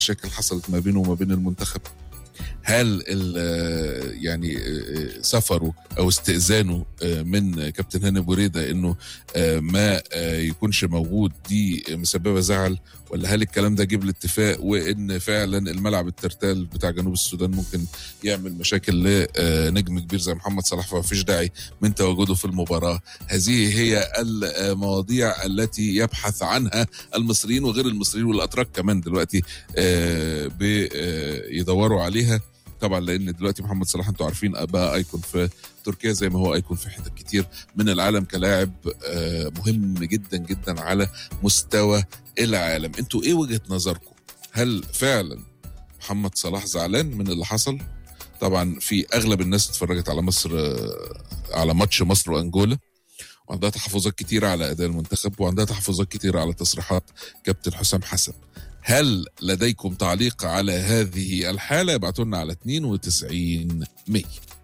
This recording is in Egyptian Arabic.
مشاكل حصلت ما بينه وما بين المنتخب هل يعني سفره او استئذانه من كابتن هاني بوريده انه ما يكونش موجود دي مسببه زعل ولا هل الكلام ده جيب الاتفاق وان فعلا الملعب الترتال بتاع جنوب السودان ممكن يعمل مشاكل لنجم كبير زي محمد صلاح فمفيش داعي من تواجده في المباراه هذه هي المواضيع التي يبحث عنها المصريين وغير المصريين والاتراك كمان دلوقتي بيدوروا عليها طبعا لان دلوقتي محمد صلاح انتوا عارفين بقى ايكون في تركيا زي ما هو ايكون في حتت كتير من العالم كلاعب مهم جدا جدا على مستوى العالم انتوا ايه وجهه نظركم هل فعلا محمد صلاح زعلان من اللي حصل طبعا في اغلب الناس اتفرجت على مصر على ماتش مصر وانجولا وعندها تحفظات كتيرة على اداء المنتخب وعندها تحفظات كتيرة على تصريحات كابتن حسام حسن هل لديكم تعليق على هذه الحالة ابعتوا لنا على 92 100